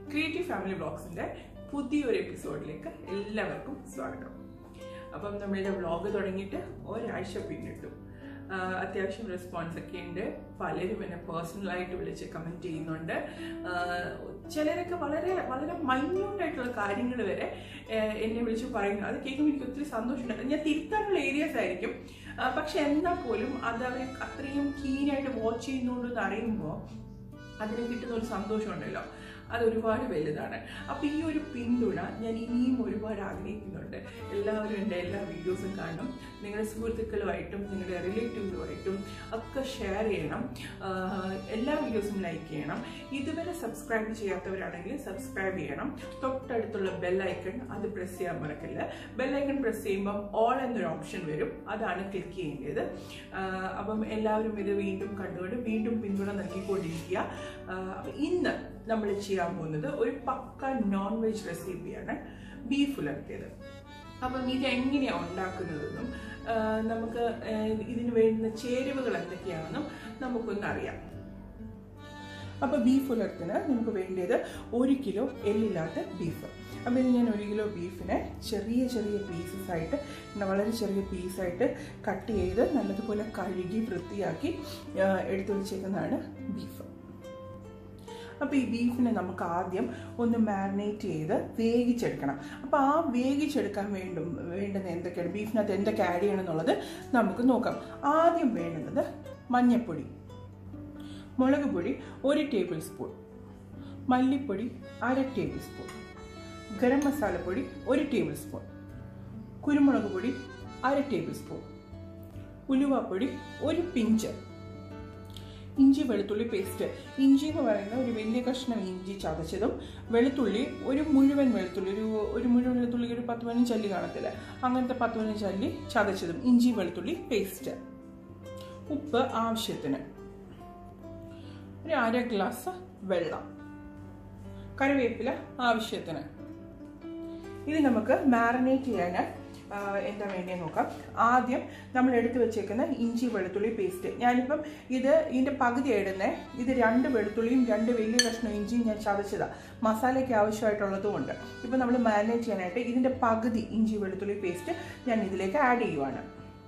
creative family ബ്ലോഗ്സിന്റെ പുതിയൊരു എപ്പിസോഡിലേക്ക് എല്ലാവർക്കും സ്വാഗതം അപ്പം നമ്മളുടെ വ്ളോഗ് തുടങ്ങിയിട്ട് ഒരാഴ്ച പിന്നിട്ടു ആഹ് അത്യാവശ്യം റെസ്പോൺസ് ഒക്കെ ഉണ്ട് പലരും എന്നെ പേഴ്സണലായിട്ട് വിളിച്ച് കമൻറ്റ് ചെയ്യുന്നുണ്ട് ആഹ് ചിലരൊക്കെ വളരെ വളരെ മൈന്യൂട്ട് ആയിട്ടുള്ള കാര്യങ്ങൾ വരെ ആഹ് എന്നെ വിളിച്ച് പറയുന്നു അത് കേൾക്കുമ്പോൾ എനിക്ക് ഒത്തിരി സന്തോഷമുണ്ട് ഞാൻ തിരുത്താനുള്ള ഏരിയാസ് ആയിരിക്കും ആഹ് പക്ഷെ എന്നാൽ പോലും അത് അവർ അത്രയും കീനായിട്ട് വാച്ച് ചെയ്യുന്നുണ്ടെന്ന് അറിയുമ്പോൾ അതിന് കിട്ടുന്ന ഒരു സന്തോഷമുണ്ടല്ലോ അത് ഒരുപാട് വലുതാണ് അപ്പോൾ ഈ ഒരു പിന്തുണ ഞാൻ ഇനിയും ഒരുപാട് ആഗ്രഹിക്കുന്നുണ്ട് എല്ലാവരും എൻ്റെ എല്ലാ വീഡിയോസും കാണണം നിങ്ങളുടെ സുഹൃത്തുക്കളുമായിട്ടും നിങ്ങളുടെ റിലേറ്റീവുകളുമായിട്ടും ഒക്കെ ഷെയർ ചെയ്യണം ആഹ് എല്ലാ വീഡിയോസും ലൈക്ക് ചെയ്യണം ഇതുവരെ സബ്സ്ക്രൈബ് ചെയ്യാത്തവരാണെങ്കിൽ സബ്സ്ക്രൈബ് ചെയ്യണം തൊട്ടടുത്തുള്ള ബെല്ലൈക്കൺ അത് പ്രസ് ചെയ്യാൻ മറക്കില്ല ബെല്ലൈക്കൺ പ്രസ് ചെയ്യുമ്പം ഓൾ എന്നൊരു ഓപ്ഷൻ വരും അതാണ് ക്ലിക്ക് ചെയ്യേണ്ടത് ആഹ് അപ്പം എല്ലാവരും ഇത് വീണ്ടും കണ്ടുകൊണ്ട് വീണ്ടും പിന്തുണ നൽകിക്കൊണ്ടിരിക്കുക ആഹ് അപ്പം ഇന്ന് നമ്മൾ ചെയ്യാൻ പോകുന്നത് ഒരു പക്ക നോൺ വെജ് റെസിപ്പിയാണ് ബീഫ് ഉലർത്തിയത് അപ്പം ഇത് എങ്ങനെയാണ് ഉണ്ടാക്കുന്നതെന്നും ആഹ് നമുക്ക് ആഹ് ഇതിന് വേണ്ടുന്ന ചേരുവകൾ എന്തൊക്കെയാണെന്നും നമുക്കൊന്ന് അറിയാം അപ്പോൾ ബീഫ് ഉലർത്തിന് നമുക്ക് വേണ്ടത് ഒരു കിലോ എല്ലില്ലാത്ത ബീഫ് അപ്പോൾ ഇത് ഞാൻ ഒരു കിലോ ബീഫിനെ ചെറിയ ചെറിയ പീസസ് ആയിട്ട് വളരെ ചെറിയ പീസായിട്ട് കട്ട് ചെയ്ത് നല്ലതുപോലെ കഴുകി വൃത്തിയാക്കി ആഹ് എടുത്തു വെച്ചേക്കുന്നതാണ് ബീഫ് അപ്പോൾ ഈ ബീഫിനെ നമുക്ക് ആദ്യം ഒന്ന് മാരിനേറ്റ് ചെയ്ത് വേവിച്ചെടുക്കണം അപ്പോൾ ആ വേവിച്ചെടുക്കാൻ വേണ്ടും വേണ്ടുന്ന എന്തൊക്കെയാണ് ബീഫിനകത്ത് എന്തൊക്കെ ആഡ് ചെയ്യണം എന്നുള്ളത് നമുക്ക് നോക്കാം ആദ്യം വേണ്ടുന്നത് മഞ്ഞൾപ്പൊടി മുളക് പൊടി ഒരു ടേബിൾ സ്പൂൺ മല്ലിപ്പൊടി അര ടേബിൾ സ്പൂൺ ഗരം മസാലപ്പൊടി ഒരു ടേബിൾ സ്പൂൺ കുരുമുളക് പൊടി അര ടേബിൾ സ്പൂൺ ഉലുവാപ്പൊടി ഒരു പിഞ്ച് ഇഞ്ചി വെളുത്തുള്ളി പേസ്റ്റ് ഇഞ്ചി എന്ന് പറയുന്ന ഒരു വലിയ കഷ്ണം ഇഞ്ചി ചതച്ചതും വെളുത്തുള്ളി ഒരു മുഴുവൻ വെളുത്തുള്ളി ഒരു ഒരു മുഴുവൻ വെളുത്തുള്ളി ഒരു പത്ത് പതിനഞ്ച് ചല്ലി കാണത്തില്ല അങ്ങനത്തെ പത്ത് പതിനഞ്ച് ചല്ലി ചതച്ചതും ഇഞ്ചി വെളുത്തുള്ളി പേസ്റ്റ് ഉപ്പ് ആവശ്യത്തിന് ഒരു അര ഗ്ലാസ് വെള്ളം കറിവേപ്പില ആവശ്യത്തിന് ഇത് നമുക്ക് മാറിനേറ്റ് ചെയ്യാൻ ആ, എന്താ വേണ്ടതെന്ന് നോക്കാം ആദ്യം നമ്മൾ എടുത്തു വെച്ചേക്കുന്ന ഇഞ്ചി വെളുത്തുള്ളി പേസ്റ്റ് ഞാനിപ്പം ഇത് ഇതിൻ്റെ പകുതി ഇടുന്നേ ഇത് രണ്ട് വെളുത്തുള്ളിയും രണ്ട് വലിയ കഷ്ണം ഇഞ്ചിയും ഞാൻ ചതച്ചതാണ് മസാലയ്ക്ക് ആവശ്യമായിട്ടുള്ളതും ഉണ്ട് ഇപ്പം നമ്മൾ മാരിനേറ്റ് ചെയ്യാനായിട്ട് ഇതിൻ്റെ പകുതി ഇഞ്ചി വെളുത്തുള്ളി പേസ്റ്റ് ഞാൻ ഇതിലേക്ക് ആഡ് ചെയ്യുവാണ്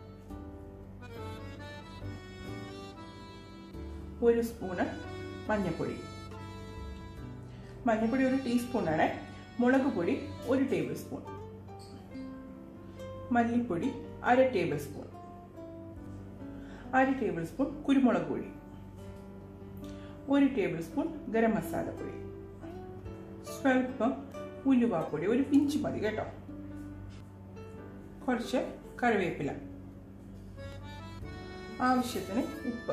ഒരു സ്പൂണ് മഞ്ഞൾപ്പൊടി മഞ്ഞൾപ്പൊടി ഒരു ടീസ്പൂണാണ് മുളക് പൊടി ഒരു ടേബിൾ സ്പൂൺ മല്ലിപ്പൊടി അര ടേബിൾ സ്പൂൺ അര ടേബിൾ സ്പൂൺ കുരുമുളക് പൊടി ഒരു ടേബിൾ സ്പൂൺ ഗരം മസാലപ്പൊടി സ്വല്പം ഉലുവാപ്പൊടി ഒരു പിഞ്ച് മതി കേട്ടോ കുറച്ച് കറിവേപ്പില ആവശ്യത്തിന് ഉപ്പ്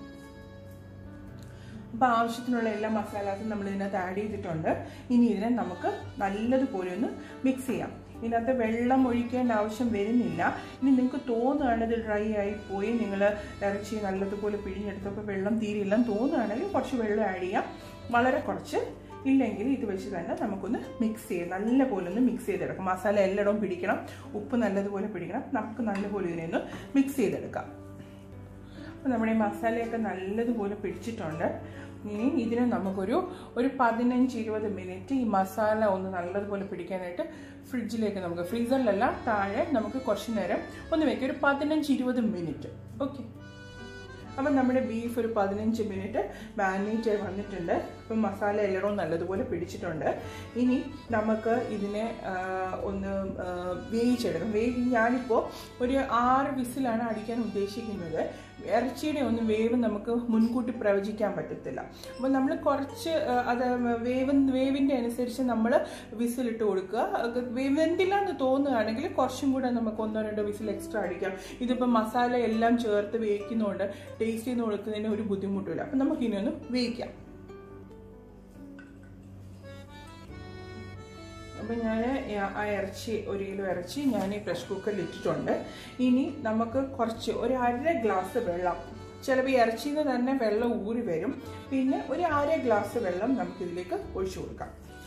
അപ്പോൾ ആവശ്യത്തിനുള്ള എല്ലാ മസാലാസും നമ്മൾ ഇതിനകത്ത് ആഡ് ചെയ്തിട്ടുണ്ട് ഇനി ഇതിനെ നമുക്ക് നല്ലതുപോലെ ഒന്ന് മിക്സ് ചെയ്യാം ഇതിനകത്ത് വെള്ളം ഒഴിക്കേണ്ട ആവശ്യം വരുന്നില്ല ഇനി നിങ്ങൾക്ക് തോന്നുകയാണ് ഇത് ഡ്രൈ ആയി പോയി നിങ്ങൾ ഇറച്ചി നല്ലതുപോലെ പിഴിഞ്ഞെടുത്തപ്പോൾ വെള്ളം തീരില്ലെന്ന് തോന്നുകയാണെങ്കിൽ കുറച്ച് വെള്ളം ആഡ് ചെയ്യാം വളരെ കുറച്ച് ഇല്ലെങ്കിൽ ഇത് വെച്ച് തന്നെ നമുക്കൊന്ന് മിക്സ് ചെയ്ത് നല്ലപോലെ ഒന്ന് മിക്സ് ചെയ്തെടുക്കാം മസാല എല്ലായിടവും പിടിക്കണം ഉപ്പ് നല്ലതുപോലെ പിടിക്കണം നമുക്ക് നല്ലപോലെ ഇതിനെ ഒന്ന് മിക്സ് ചെയ്തെടുക്കാം അപ്പോൾ നമ്മുടെ ഈ മസാലയൊക്കെ നല്ലതുപോലെ പിടിച്ചിട്ടുണ്ട് ഇനി ഇതിന് നമുക്കൊരു ഒരു പതിനഞ്ച് ഇരുപത് മിനിറ്റ് ഈ മസാല ഒന്ന് നല്ലതുപോലെ പിടിക്കാനായിട്ട് ഫ്രിഡ്ജിലേക്ക് നമുക്ക് ഫ്രീസറിലല്ല താഴെ നമുക്ക് കുറച്ച് നേരം ഒന്ന് വെക്കാം ഒരു പതിനഞ്ച് ഇരുപത് മിനിറ്റ് ഓക്കെ അപ്പം നമ്മുടെ ബീഫ് ഒരു പതിനഞ്ച് മിനിറ്റ് മാരിനേറ്റ് ആയി വന്നിട്ടുണ്ട് അപ്പം മസാല എല്ലായിടവും നല്ലതുപോലെ പിടിച്ചിട്ടുണ്ട് ഇനി നമുക്ക് ഇതിനെ ആ, ഒന്ന് ആ, വേവിച്ചെടുക്കാം വേവി ഞാനിപ്പോൾ ഒരു ആറ് വിസിലാണ് അടിക്കാൻ ഉദ്ദേശിക്കുന്നത് ഇറച്ചിയുടെ ഒന്നും വേവ് നമുക്ക് മുൻകൂട്ടി പ്രവചിക്കാൻ പറ്റത്തില്ല അപ്പോൾ നമ്മൾ കുറച്ച് ആ, അത് വേവ് വേവിൻ്റെ അനുസരിച്ച് നമ്മൾ വിസിലിട്ട് കൊടുക്കുക അത് വേവ് വെന്തില്ല എന്ന് തോന്നുകയാണെങ്കിൽ കുറച്ചും കൂടെ നമുക്ക് ഒന്നോ രണ്ടോ വിസിൽ എക്സ്ട്രാ അടിക്കാം ഇതിപ്പോൾ മസാല എല്ലാം ചേർത്ത് വേവിക്കുന്നതുകൊണ്ട് ടേസ്റ്റ് ചെയ്ത് കൊടുക്കുന്നതിന് ഒരു ബുദ്ധിമുട്ടില്ല അപ്പം നമുക്ക് ഇനി ഒന്ന് വേവിക്കാം അപ്പം ഞാൻ ആ ഇറച്ചി ഒരു കിലോ ഇറച്ചി ഞാൻ ഈ പ്രഷർ കുക്കറിൽ ഇട്ടിട്ടുണ്ട് ഇനി നമുക്ക് കുറച്ച് ഒരു അര ഗ്ലാസ് വെള്ളം ചിലപ്പോൾ ഈ ഇറച്ചിയിൽ നിന്ന് തന്നെ വെള്ളം ഊറി വരും പിന്നെ ഒരു അര ഗ്ലാസ് വെള്ളം നമുക്കിതിലേക്ക് ഒഴിച്ചു കൊടുക്കാം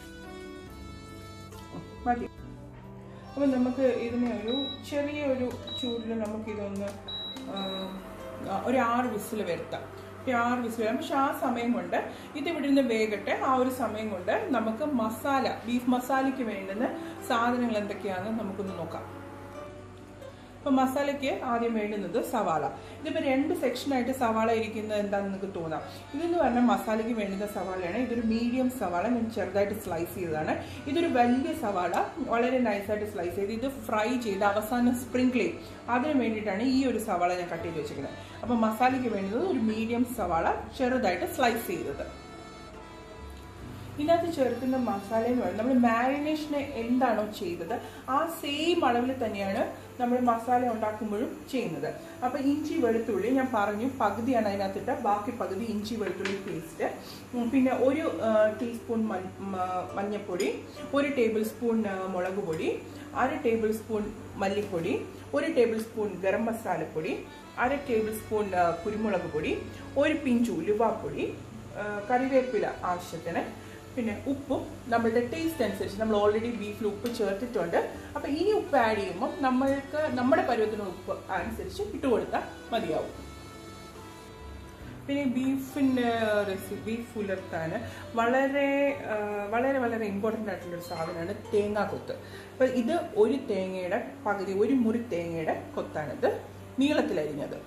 ഉം, മതി അപ്പം നമുക്ക് ഇതിനെ ഒരു ചെറിയ ഒരു ചൂടിൽ നമുക്കിതൊന്ന് ആ, ഒരു ആറ് വിസിൽ വരുത്താം ഒരു ആറ് വിസിൽ വരാം പക്ഷെ ആ സമയം കൊണ്ട് ഇത് ഇവിടെ നിന്ന് വേകട്ടെ ആ ഒരു സമയം കൊണ്ട് നമുക്ക് മസാല ബീഫ് മസാലയ്ക്ക് വേണ്ടുന്ന സാധനങ്ങൾ എന്തൊക്കെയാണെന്ന് നമുക്കൊന്ന് നോക്കാം അപ്പൊ മസാലയ്ക്ക് ആദ്യം വേണ്ടുന്നത് സവാള ഇതിപ്പോ രണ്ട് സെക്ഷനായിട്ട് സവാള ഇരിക്കുന്നത് എന്താണെന്ന് നിങ്ങൾക്ക് തോന്നാം ഇതെന്ന് പറഞ്ഞാൽ മസാലയ്ക്ക് വേണ്ടുന്ന സവാളയാണ് ഇതൊരു മീഡിയം സവാള ഞാൻ ചെറുതായിട്ട് സ്ലൈസ് ചെയ്തതാണ് ഇതൊരു വലിയ സവാള വളരെ നൈസായിട്ട് സ്ലൈസ് ചെയ്ത് ഇത് ഫ്രൈ ചെയ്ത് അവസാനം സ്പ്രിങ്കിൾ ചെയ്യും അതിന് വേണ്ടിയിട്ടാണ് ഈ ഒരു സവാള ഞാൻ കട്ട് ചെയ്ത് വെച്ചിരിക്കുന്നത് അപ്പൊ മസാലയ്ക്ക് വേണ്ടുന്നത് ഒരു മീഡിയം സവാള ചെറുതായിട്ട് സ്ലൈസ് ചെയ്തത് ഇതിനകത്ത് ചേർക്കുന്ന മസാല എന്ന് പറയുന്നത് നമ്മൾ മാരിനേഷന് എന്താണോ ചെയ്തത് ആ സെയിം അളവിൽ തന്നെയാണ് നമ്മൾ മസാല ഉണ്ടാക്കുമ്പോഴും ചെയ്യുന്നത് അപ്പൊ ഇഞ്ചി വെളുത്തുള്ളി ഞാൻ പറഞ്ഞു പകുതിയാണ് അതിനകത്തിട്ട് ബാക്കി പകുതി ഇഞ്ചി വെളുത്തുള്ളി പേസ്റ്റ് പിന്നെ ഒരു ടീസ്പൂൺ മഞ്ഞൾപ്പൊടി ഒരു ടേബിൾ സ്പൂൺ മുളക് പൊടി അര ടേബിൾ സ്പൂൺ മല്ലിപ്പൊടി ഒരു ടേബിൾ സ്പൂൺ ഗരം മസാലപ്പൊടി അര ടേബിൾ സ്പൂൺ കുരുമുളക് പൊടി ഒരു പിഞ്ച് ഉലുവാപ്പൊടി കറിവേപ്പില ആവശ്യത്തിന് പിന്നെ ഉപ്പും നമ്മളുടെ ടേസ്റ്റ് അനുസരിച്ച് നമ്മൾ ഓൾറെഡി ബീഫിൽ ഉപ്പ് ചേർത്തിട്ടുണ്ട് അപ്പം ഇനി ഉപ്പ് ആഡ് ചെയ്യുമ്പോൾ നമ്മൾക്ക് നമ്മുടെ പരുവത്തിന് ഉപ്പ് അനുസരിച്ച് ഇട്ട് കൊടുത്താൽ മതിയാവും പിന്നെ ബീഫിൻ്റെ റെസിപ്പി ബീഫ് പുലർത്താൻ വളരെ വളരെ വളരെ ഇമ്പോർട്ടൻ്റ് ആയിട്ടുള്ളൊരു സാധനമാണ് തേങ്ങാക്കൊത്ത് അപ്പം ഇത് ഒരു തേങ്ങയുടെ പകുതി ഒരു മുറി തേങ്ങയുടെ കൊത്താണിത് നീളത്തിലരിഞ്ഞത്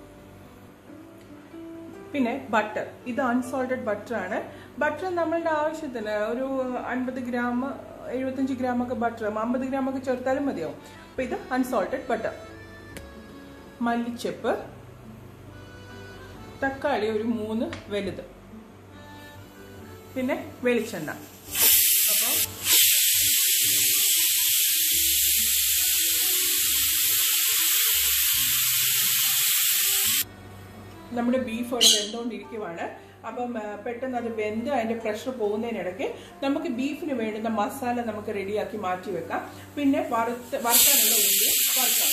പിന്നെ ബട്ടർ ഇത് അൺസോൾട്ടഡ് ബട്ടർ ആണ് ബട്ടർ നമ്മളുടെ ആവശ്യത്തിന് ഒരു അൻപത് ഗ്രാം എഴുപത്തഞ്ച് ഗ്രാം ഒക്കെ ബട്ടർ അമ്പത് ഗ്രാം ഒക്കെ ചേർത്താലും മതിയാവും അപ്പൊ ഇത് അൺസോൾട്ടഡ് ബട്ടർ മല്ലിച്ചപ്പ് തക്കാളി ഒരു മൂന്ന് വലുത് പിന്നെ വെളിച്ചെണ്ണ അപ്പോൾ നമ്മുടെ ബീഫ് അവിടെ വെന്തുകൊണ്ടിരിക്കുവാണ് അപ്പം പെട്ടെന്ന് അത് വെന്ത് അതിന്റെ പ്രഷർ പോകുന്നതിനിടയ്ക്ക് നമുക്ക് ബീഫിന് വേണ്ടുന്ന മസാല നമുക്ക് റെഡിയാക്കി മാറ്റി വെക്കാം പിന്നെ വറുത്ത് വറുക്കാനുള്ള ഉള്ളി വറുക്കാം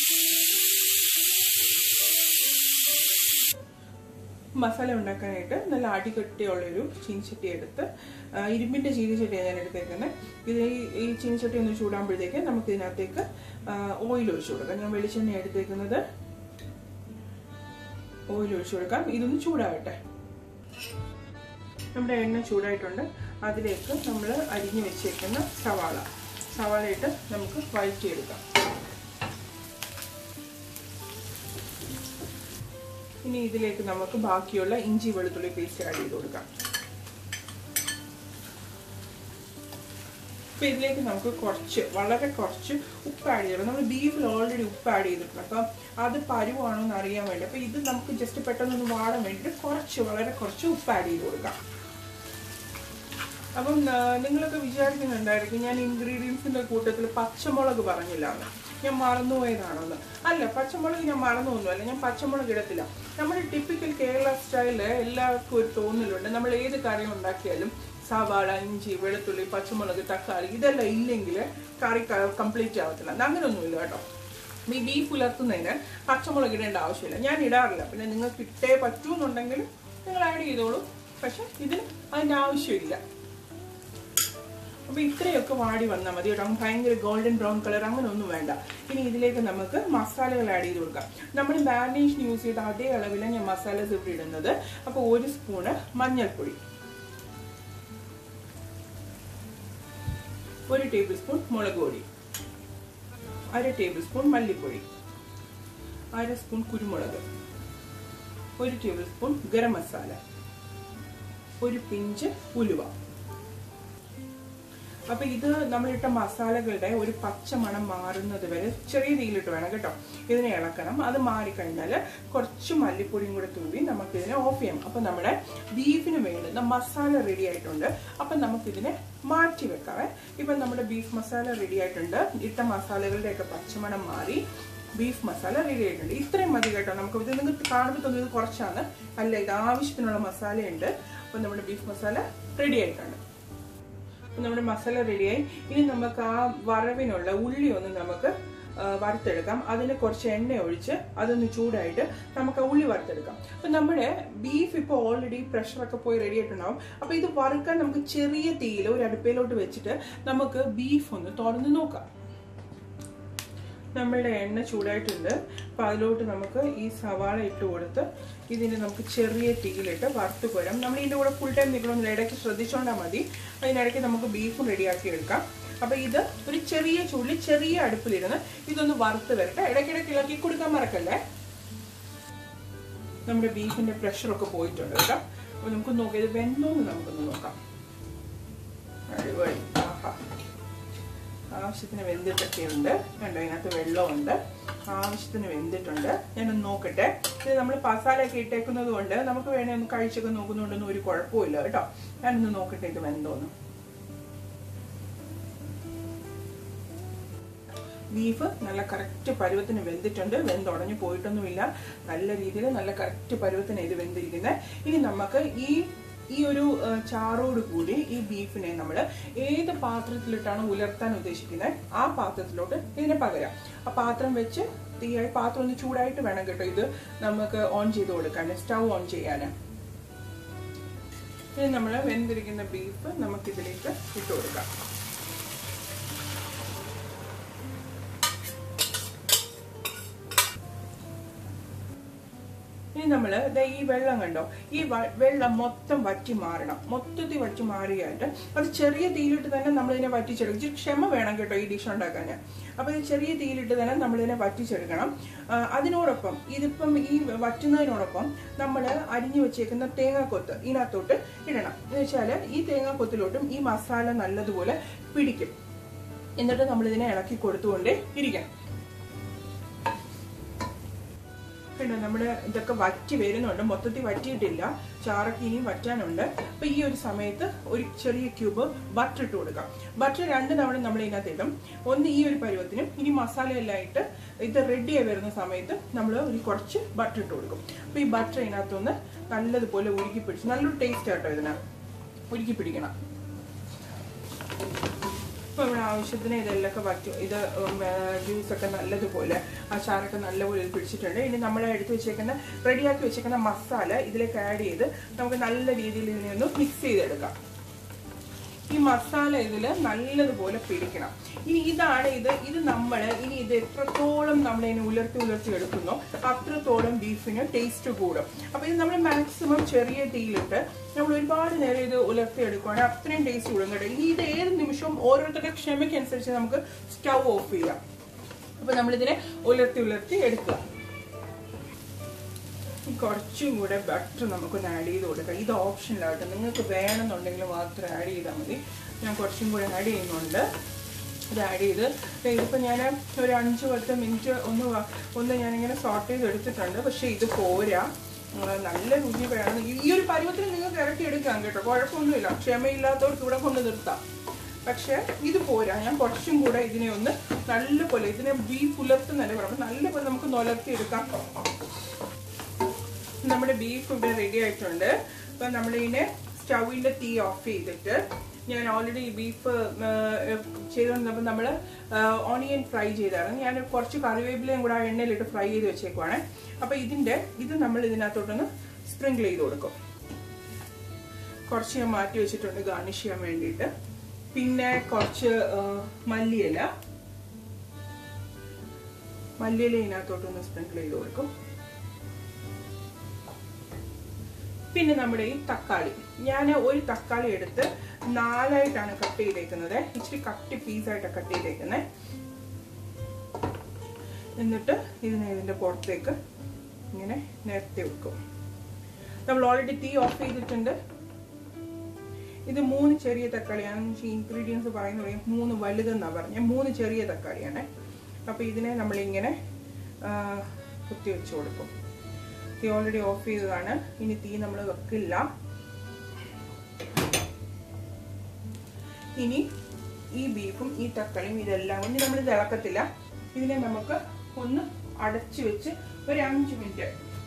മസാല ഉണ്ടാക്കാനായിട്ട് നല്ല അടികട്ടിയുള്ളൊരു ചീനിച്ചട്ടി എടുത്ത് ഇരുമ്പിന്റെ ചീനിച്ചട്ടിയാണ് ഞാൻ എടുത്തേക്കുന്നത് ഇത് ഈ ചീനിച്ചട്ടി ഒന്ന് ചൂടാകുമ്പോഴത്തേക്ക് നമുക്ക് ഇതിനകത്തേക്ക് ഓയിൽ ഒഴിച്ചു കൊടുക്കാം ഞാൻ വെളിച്ചെണ്ണ എടുത്തേക്കുന്നത് ഓയിൽ ഒഴിച്ചു കൊടുക്കാം ഇതൊന്ന് ചൂടാവട്ടെ നമ്മുടെ എണ്ണ ചൂടായിട്ടുണ്ട് അതിലേക്ക് നമ്മൾ അരിഞ്ഞു വെച്ചേക്കുന്ന സവാള സവാള ഇട്ട് നമുക്ക് വഴറ്റിയെടുക്കാം ഇനി ഇതിലേക്ക് നമുക്ക് ബാക്കിയുള്ള ഇഞ്ചി വെളുത്തുള്ളി പേസ്റ്റ് ആഡ് ചെയ്ത് കൊടുക്കാം അപ്പൊ ഇതിലേക്ക് നമുക്ക് കുറച്ച് വളരെ കുറച്ച് ഉപ്പ് ആഡ് ചെയ്യണം നമ്മൾ ബീഫിൽ ഓൾറെഡി ഉപ്പ് ആഡ് ചെയ്തിട്ടുണ്ട് അപ്പം അത് പരുവാണോ എന്ന് അറിയാൻ വേണ്ടി അപ്പൊ ഇത് നമുക്ക് ജസ്റ്റ് പെട്ടെന്ന് വാടാൻ വേണ്ടിയിട്ട് കുറച്ച് വളരെ കുറച്ച് ഉപ്പ് ആഡ് ചെയ്ത് കൊടുക്കാം അപ്പം നിങ്ങളൊക്കെ വിചാരിക്കുന്നുണ്ടായിരിക്കും ഞാൻ ഇൻഗ്രീഡിയൻസിന്റെ കൂട്ടത്തിൽ പച്ചമുളക് പറഞ്ഞില്ല എന്ന് ഞാൻ മറന്നുപോയതാണെന്ന് അല്ല പച്ചമുളക് ഞാൻ മറന്നൊന്നുമല്ല ഞാൻ പച്ചമുളക് ഇടത്തില്ല നമ്മുടെ ടിപ്പിക്കൽ കേരള സ്റ്റൈലില് എല്ലാവർക്കും ഒരു തോന്നലുണ്ട് നമ്മൾ ഏത് കറി ഉണ്ടാക്കിയാലും സവാള ഇഞ്ചി വെളുത്തുള്ളി പച്ചമുളക് തക്കാളി ഇതെല്ലാം ഇല്ലെങ്കിൽ കറി കംപ്ലീറ്റ് ആവത്തില്ല അങ്ങനെയൊന്നുമില്ല കേട്ടോ ഈ ബീഫ് പുലർത്തുന്നതിന് പച്ചമുളക് ഇടേണ്ട ആവശ്യമില്ല ഞാൻ ഇടാറില്ല പിന്നെ നിങ്ങൾക്ക് ഇട്ടേ പറ്റൂന്നുണ്ടെങ്കിൽ നിങ്ങൾ ആഡ് ചെയ്തോളൂ പക്ഷെ ഇതിന് അതിൻ്റെ ആവശ്യമില്ല അപ്പൊ ഇത്രയൊക്കെ വാടി വന്നാൽ മതി കേട്ടോ ഭയങ്കര ഗോൾഡൻ ബ്രൗൺ കളർ അങ്ങനെ ഒന്നും വേണ്ട ഇനി ഇതിലേക്ക് നമുക്ക് മസാലകൾ ആഡ് ചെയ്ത് കൊടുക്കാം നമ്മൾ മാരിനേഷൻ യൂസ് ചെയ്ത അതേ അളവിലാണ് ഞാൻ മസാലസ് ഇവിടെ ഇടുന്നത് അപ്പോൾ ഒരു സ്പൂണ് മഞ്ഞൾപ്പൊടി ഒരു ടേബിൾ സ്പൂൺ മുളക് പൊടി അര ടേബിൾ സ്പൂൺ മല്ലിപ്പൊടി അര സ്പൂൺ കുരുമുളക് ഒരു ടേബിൾ സ്പൂൺ ഗരം മസാല ഒരു പിഞ്ച് ഉലുവ അപ്പൊ ഇത് നമ്മളിട്ട മസാലകളുടെ ഒരു പച്ച മണം മാറുന്നത് വരെ ചെറിയ തീയിലിട്ട് വേണം കേട്ടോ ഇതിനെ ഇളക്കണം അത് മാറിക്കഴിഞ്ഞാൽ കുറച്ച് മല്ലിപ്പൊടിയും കൂടെ തൂവി നമുക്ക് ഇതിനെ ഓഫ് ചെയ്യാം അപ്പൊ നമ്മുടെ ബീഫിന് വേണ്ടുന്ന മസാല റെഡി ആയിട്ടുണ്ട് അപ്പൊ നമുക്കിതിനെ മാറ്റി വെക്കാവേ ഇപ്പൊ നമ്മുടെ ബീഫ് മസാല റെഡി ആയിട്ടുണ്ട് ഇട്ട മസാലകളുടെ ഒക്കെ പച്ചമണം മാറി ബീഫ് മസാല റെഡി ആയിട്ടുണ്ട് ഇത്രയും മതി കേട്ടോ നമുക്ക് ഇത് നിങ്ങൾക്ക് കാണുമ്പോൾ തോന്നിയത് കുറച്ചാണ് അല്ല ഇത് ആവശ്യത്തിനുള്ള മസാലയുണ്ട് അപ്പൊ നമ്മുടെ ബീഫ് മസാല റെഡി ആയിട്ടുണ്ട് നമ്മുടെ മസാല റെഡിയായി ഇനി നമുക്ക് ആ വറവിനുള്ള ഉള്ളി ഒന്ന് നമുക്ക് വറുത്തെടുക്കാം അതിന് കുറച്ച് എണ്ണ ഒഴിച്ച് അതൊന്ന് ചൂടായിട്ട് നമുക്ക് ആ ഉള്ളി വറുത്തെടുക്കാം അപ്പൊ നമ്മുടെ ബീഫ് ഇപ്പോൾ ഓൾറെഡി പ്രഷറൊക്കെ പോയി റെഡി ആയിട്ടുണ്ടാവും അപ്പൊ ഇത് വറുക്കാൻ നമുക്ക് ചെറിയ തീയിൽ ഒരു അടുപ്പയിലോട്ട് വെച്ചിട്ട് നമുക്ക് ബീഫ് ഒന്ന് തുറന്ന് നോക്കാം നമ്മളുടെ എണ്ണ ചൂടായിട്ടുണ്ട് അപ്പോൾ അതിലോട്ട് നമുക്ക് ഈ സവാള ഇട്ട് കൊടുത്ത് ഇതിന് നമുക്ക് ചെറിയ തീയിലിട്ട് വറുത്ത് കോരാം നമ്മൾ ഇതിൻ്റെ കൂടെ ഫുൾ ടൈം നിൽക്കണമെന്നില്ല ഇടയ്ക്ക് ശ്രദ്ധിച്ചോണ്ടാൽ മതി അതിനിടയ്ക്ക് നമുക്ക് ബീഫും റെഡിയാക്കി എടുക്കാം അപ്പോൾ ഇത് ഒരു ചെറിയ ചൂടിൽ ചെറിയ അടുപ്പിലിരുന്ന് ഇതൊന്ന് വറുത്ത് വരട്ടെ ഇടയ്ക്കിടയ്ക്ക് ഇളക്കി കൊടുക്കാൻ മറക്കല്ലേ നമ്മുടെ ബീഫിന്റെ പ്രഷറൊക്കെ പോയിട്ടുണ്ട് കേട്ടോ അപ്പോൾ നമുക്ക് നോക്കാം ഇത് വെന്തോന്ന് നമുക്കൊന്ന് നോക്കാം അടിപൊളി ആഹാ ആവശ്യത്തിന് വെന്തിട്ടൊക്കെ ഉണ്ട് കണ്ടോ ഇതിനകത്ത് വെള്ളമുണ്ട് ആവശ്യത്തിന് വെന്തിട്ടുണ്ട് ഞാനൊന്ന് നോക്കട്ടെ ഇത് നമ്മൾ മസാലയൊക്കെ ഇട്ടേക്കുന്നത് കൊണ്ട് നമുക്ക് വേണേ ഒന്ന് കഴിച്ചൊക്കെ നോക്കുന്നുണ്ടെന്നും ഒരു കുഴപ്പമില്ല കേട്ടോ ഞാനൊന്ന് നോക്കട്ടെ ഇത് വെന്തോന്ന് ബീഫ് നല്ല കറക്റ്റ് പരുവത്തിന് വെന്തിട്ടുണ്ട് വെന്തുടഞ്ഞു പോയിട്ടൊന്നുമില്ല നല്ല രീതിയിൽ നല്ല കറക്റ്റ് പരുവത്തിന് ഇത് വെന്തിരിക്കുന്നത് ഇനി നമുക്ക് ഈ ഈ ഒരു ആ, ചാറോട് കൂടി ഈ ബീഫിനെ നമ്മൾ ഏത് പാത്രത്തിലിട്ടാണ് ഉലർത്താൻ ഉദ്ദേശിക്കുന്നത് ആ പാത്രത്തിലോട്ട് ഇതിനെ പകരാം ആ പാത്രം വെച്ച് തീയായി പാത്രം ഒന്ന് ചൂടായിട്ട് വേണം കേട്ടോ ഇത് നമുക്ക് ഓൺ ചെയ്ത് കൊടുക്കാൻ സ്റ്റൗ ഓൺ ചെയ്യാൻ ഇനി നമ്മൾ വെന്തിരിക്കുന്ന ബീഫ് നമുക്കിതിലേക്ക് ഇട്ട് കൊടുക്കാം ഇനി നമ്മൾ ഈ വെള്ളം കണ്ടോ ഈ വ- വെള്ളം മൊത്തം വറ്റി മാറണം മൊത്തത്തിൽ വറ്റി മാറിയായിട്ട് അത് ചെറിയ തീയിലിട്ട് തന്നെ നമ്മളിതിനെ വറ്റിച്ചെടുക്കും ഇച്ചിരി ക്ഷമ വേണം കേട്ടോ ഈ ഡിഷ് ഉണ്ടാക്കാൻ അപ്പോൾ ഇത് ചെറിയ തീയിലിട്ട് തന്നെ നമ്മളിതിനെ വറ്റിച്ചെടുക്കണം ആ, അതിനോടൊപ്പം ഇതിപ്പം ഈ വറ്റുന്നതിനോടൊപ്പം നമ്മൾ അരിഞ്ഞു വെച്ചേക്കുന്ന തേങ്ങാക്കൊത്ത് ഇതിനകത്തോട്ട് ഇടണം എന്ന് വെച്ചാൽ ഈ തേങ്ങാക്കൊത്തിലോട്ടും ഈ മസാല നല്ലതുപോലെ പിടിക്കും എന്നിട്ട് നമ്മളിതിനെ ഇളക്കി കൊടുത്തുകൊണ്ടേ ഇരിക്കണം കണ്ടോ നമ്മുടെ ഇതൊക്കെ വറ്റി വരുന്നുണ്ട് മൊത്തത്തിൽ വറ്റിയിട്ടില്ല ചാറൊക്കെ ഇനിയും വറ്റാനുണ്ട് അപ്പൊ ഈ ഒരു സമയത്ത് ഒരു ചെറിയ ക്യൂബ് ബട്ടർ ഇട്ട് കൊടുക്കാം ബട്ടർ രണ്ട് തവണ നമ്മൾ ഇതിനകത്ത് ഇടും ഒന്ന് ഈ ഒരു പരുവത്തിനും ഇനി മസാലയെല്ലാം ഇട്ട് ഇത് റെഡി ആയി വരുന്ന സമയത്ത് നമ്മൾ ഒരു കുറച്ച് ബട്ടർ ഇട്ട് കൊടുക്കും അപ്പൊ ഈ ബട്ടർ ഇതിനകത്തൊന്ന് നല്ലതുപോലെ ഉരുക്കി പിടിച്ച് നല്ലൊരു ടേസ്റ്റ് ആട്ടോ ഇതിന് ഉരുക്കി പിടിക്കണം അപ്പോൾ ഇവിടെ ആവശ്യത്തിന് ഇതെല്ലാം പറ്റും ഇത് ജ്യൂസൊക്കെ നല്ലതുപോലെ ആ ചാറൊക്കെ നല്ലപോലെ ഇത് പിടിച്ചിട്ടുണ്ട് ഇനി നമ്മൾ എടുത്ത് വെച്ചേക്കുന്ന റെഡിയാക്കി വെച്ചേക്കുന്ന മസാല ഇതിലേക്ക് ആഡ് ചെയ്ത് നമുക്ക് നല്ല രീതിയിൽ ഇതിനെ ഒന്ന് മിക്സ് ചെയ്തെടുക്കാം ഈ മസാല ഇതിൽ നല്ലതുപോലെ പിടിക്കണം ഇനി ഇതാണ് ഇത് ഇത് നമ്മൾ ഇനി ഇത് എത്രത്തോളം നമ്മൾ ഇതിനെ ഉലർത്തി ഉലർത്തി എടുക്കുന്നോ അത്രത്തോളം ബീഫിന് ടേസ്റ്റ് കൂടും അപ്പൊ ഇത് നമ്മൾ മാക്സിമം ചെറിയ തീയിലിട്ട് നമ്മൾ ഒരുപാട് നേരം ഇത് ഉലർത്തി എടുക്കുകയാണെങ്കിൽ അത്രയും ടേസ്റ്റ് കൂടും കേട്ടോ ഇനി ഇത് ഏത് നിമിഷവും ഓരോരുത്തരുടെ ക്ഷമയ്ക്കനുസരിച്ച് നമുക്ക് സ്റ്റൗ ഓഫ് ചെയ്യാം അപ്പൊ നമ്മളിതിനെ ഉലർത്തി ഉലർത്തി എടുക്കുക ഈ കുറച്ചും കൂടെ ബട്ടർ നമുക്കൊന്ന് ആഡ് ചെയ്ത് കൊടുക്കാം ഇത് ഓപ്ഷനിലാവട്ടെ നിങ്ങൾക്ക് വേണമെന്നുണ്ടെങ്കിൽ മാത്രം ആഡ് ചെയ്താൽ മതി ഞാൻ കുറച്ചും കൂടെ ആഡ് ചെയ്യുന്നുണ്ട് ഇത് ആഡ് ചെയ്ത് ദേ ഇതിപ്പോൾ ഞാൻ ഒരു അഞ്ച് പത്ത് മിനിറ്റ് ഒന്ന് വ- ഒന്ന് ഞാനിങ്ങനെ സോർട്ട് ചെയ്ത് എടുത്തിട്ടുണ്ട് പക്ഷേ ഇത് പോരാ ആ, നല്ല രുചി വേണം ഈ ഈ ഒരു പരുവത്തിൽ നിങ്ങൾക്ക് ഇറക്കി എടുക്കാം കേട്ടോ കുഴപ്പമൊന്നുമില്ല ക്ഷമയില്ലാത്തവർക്ക് ഇവിടെ കൊണ്ട് നിർത്താം പക്ഷേ ഇത് പോരാ ഞാൻ കുറച്ചും കൂടെ ഇതിനെ ഒന്ന് നല്ലപോലെ ഇതിനെ ബീഫ് ഉലർത്തുന്നല്ലേ പറയുമ്പോൾ നല്ലപോലെ നമുക്ക് നുലർത്തി എടുക്കാം നമ്മുടെ ബീഫ് ഇവിടെ റെഡി ആയിട്ടുണ്ട് അപ്പൊ നമ്മളിതിനെ സ്റ്റൗവിന്റെ തീ ഓഫ് ചെയ്തിട്ട് ഞാൻ ഓൾറെഡി ബീഫ് ചെയ്തുകൊണ്ടിരുന്നപ്പോൾ നമ്മൾ ഓണിയൻ ഫ്രൈ ചെയ്താണ് ഞാൻ കുറച്ച് കറിവേപ്പിലയും കൂടെ ആ എണ്ണയിലിട്ട് ഫ്രൈ ചെയ്ത് വെച്ചേക്കുവാണ് അപ്പൊ ഇതിന്റെ ഇത് നമ്മൾ ഇതിനകത്തോട്ടൊന്ന് സ്പ്രിങ്കിൾ ചെയ്ത് കൊടുക്കും കുറച്ച് ഞാൻ മാറ്റി വെച്ചിട്ടുണ്ട് ഗാർണിഷ് ചെയ്യാൻ വേണ്ടിയിട്ട് പിന്നെ കുറച്ച് ആ, മല്ലിയില മല്ലിയില ഇതിനകത്തോട്ടൊന്ന് സ്പ്രിങ്കിൾ ചെയ്ത് കൊടുക്കും പിന്നെ നമ്മുടെ ഈ തക്കാളി ഞാൻ ഒരു തക്കാളി എടുത്ത് നാലായിട്ടാണ് കട്ട് ചെയ്തേക്കുന്നത് ഇച്ചിരി കട്ടി പീസായിട്ടാണ് കട്ട് ചെയ്തേക്കുന്നത് എന്നിട്ട് ഇതിനെ ഇതിന്റെ പുറത്തേക്ക് ഇങ്ങനെ നിരത്തി വെക്കും നമ്മൾ ഓൾറെഡി തീ ഓഫ് ചെയ്തിട്ടുണ്ട് ഇത് മൂന്ന് ചെറിയ തക്കാളിയാണ് ഇൻഗ്രീഡിയൻസ് പറയുന്ന പറയും മൂന്ന് വലുതെന്നാ പറഞ്ഞ മൂന്ന് ചെറിയ തക്കാളിയാണ് അപ്പൊ ഇതിനെ നമ്മളിങ്ങനെ ആ, കുത്തി വെച്ച് കൊടുക്കും തീ ഓൾറെഡി ഓഫ് ചെയ്തതാണ് ഇനി തീ നമ്മൾ വെക്കില്ല ഇനി ഈ ബീഫും ഈ തക്കാളിയും ഇതെല്ലാം ഇനി നമ്മൾ ഇത് ഇളക്കത്തില്ല ഇതിനെ നമുക്ക് ഒന്ന് അടച്ചു വെച്ച് ഒരു അഞ്ച് മിനിറ്റ്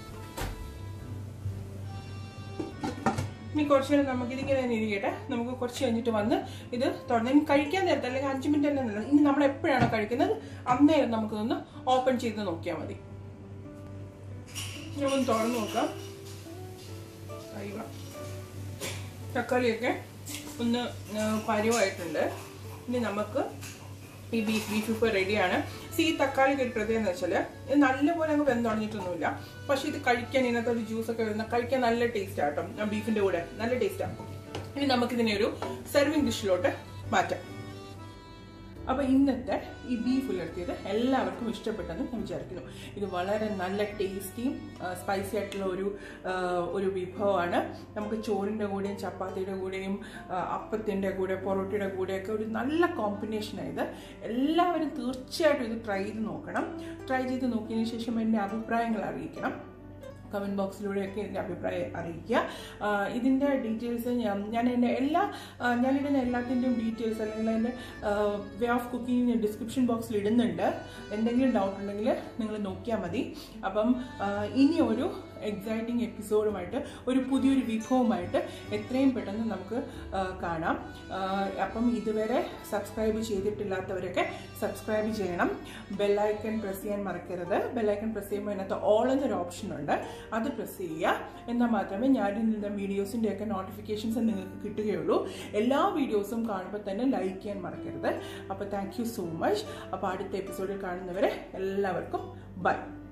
ഇനി കുറച്ച് നേരം നമുക്ക് ഇതിങ്ങനെ തന്നെ ഇരിക്കട്ടെ നമുക്ക് കുറച്ച് കഴിഞ്ഞിട്ട് വന്ന് ഇത് തുറന്ന് ഇനി കഴിക്കാൻ നേരത്തെ അല്ലെങ്കിൽ അഞ്ച് മിനിറ്റ് തന്നെ നല്ലത് ഇനി നമ്മൾ എപ്പോഴാണോ കഴിക്കുന്നത് അന്നേരം നമുക്കൊന്ന് ഓപ്പൺ ചെയ്ത് നോക്കിയാൽ മതി നമുക്കൊന്ന് തുറന്ന് നോക്കാം അയ്യോ തക്കാളിയൊക്കെ ഒന്ന് ആ, പരുവായിട്ടുണ്ട് ഇനി നമുക്ക് ഈ ബീഫ് ബീഫ് ഇപ്പോൾ റെഡിയാണ് സി ഈ തക്കാളിക്ക് ഒരു പ്രത്യേകത എന്ന് വെച്ചാൽ ഇത് നല്ലപോലെ അങ്ങ് വെന്തുടഞ്ഞിട്ടൊന്നുമില്ല പക്ഷെ ഇത് കഴിക്കാൻ ഇതിനകത്ത് ഒരു ജ്യൂസ് ഒക്കെ വരുന്ന കഴിക്കാൻ നല്ല ടേസ്റ്റ് ആട്ടോ ബീഫിന്റെ കൂടെ നല്ല ടേസ്റ്റ് ആണ് ഇനി നമുക്കിതിനെ ഒരു സെർവിങ് ഡിഷിലോട്ട് മാറ്റാം അപ്പൊ ഇന്നത്തെ ഈ ബീഫ് ഉലർത്തിയത് എല്ലാവർക്കും ഇഷ്ടപ്പെട്ടെന്ന് ഞാൻ വിചാരിക്കുന്നു ഇത് വളരെ നല്ല ടേസ്റ്റിയും സ്പൈസി ആയിട്ടുള്ള ഒരു ആ, ഒരു വിഭവമാണ് നമുക്ക് ചോറിൻ്റെ കൂടെയും ചപ്പാത്തിയുടെ കൂടെയും ആ, അപ്പത്തിൻ്റെ കൂടെ പൊറോട്ടയുടെ കൂടെയൊക്കെ ഒരു നല്ല കോമ്പിനേഷനാണ് ഇത് എല്ലാവരും തീർച്ചയായിട്ടും ഇത് ട്രൈ ചെയ്ത് നോക്കണം ട്രൈ ചെയ്ത് നോക്കിയതിന് ശേഷം എൻ്റെ അഭിപ്രായങ്ങൾ അറിയിക്കണം കമൻറ്റ് ബോക്സിലൂടെയൊക്കെ എൻ്റെ അഭിപ്രായം അറിയിക്കുക ആ, ഇതിൻ്റെ ഡീറ്റെയിൽസ് ഞാൻ ഞാൻ എൻ്റെ എല്ലാ ആ, ഞാനിടുന്ന എല്ലാത്തിൻ്റെയും ഡീറ്റെയിൽസ് അല്ലെങ്കിൽ എൻ്റെ വേ ഓഫ് കുക്കിംഗ് ഡിസ്ക്രിപ്ഷൻ ബോക്സിൽ ഇടുന്നുണ്ട് എന്തെങ്കിലും ഡൗട്ട് ഉണ്ടെങ്കിൽ നിങ്ങൾ നോക്കിയാൽ മതി അപ്പം ആ, ഇനി ഒരു എക്സൈറ്റിംഗ് എപ്പിസോഡുമായിട്ട് ഒരു പുതിയൊരു വിഭവമായിട്ട് എത്രയും പെട്ടെന്ന് നമുക്ക് ആ, കാണാം ആ, അപ്പം ഇതുവരെ സബ്സ്ക്രൈബ് ചെയ്തിട്ടില്ലാത്തവരൊക്കെ സബ്സ്ക്രൈബ് ചെയ്യണം ബെല്ലൈക്കൺ പ്രസ് ചെയ്യാൻ മറക്കരുത് ബെല്ലൈക്കൺ പ്രസ് ചെയ്യുമ്പോൾ അതിനകത്ത് ഓൾ എന്നൊരു ഓപ്ഷൻ ഉണ്ട് അത് പ്രസ് ചെയ്യുക എന്നാൽ മാത്രമേ ഞാനിടുന്ന വീഡിയോസിൻ്റെ ഒക്കെ നോട്ടിഫിക്കേഷൻസ് നിങ്ങൾക്ക് കിട്ടുകയുള്ളൂ എല്ലാ വീഡിയോസും കാണുമ്പോൾ തന്നെ ലൈക്ക് ചെയ്യാൻ മറക്കരുത് അപ്പോൾ താങ്ക് യു സോ മച്ച് അപ്പോൾ അടുത്ത എപ്പിസോഡിൽ കാണുന്നവരെ എല്ലാവർക്കും ബൈ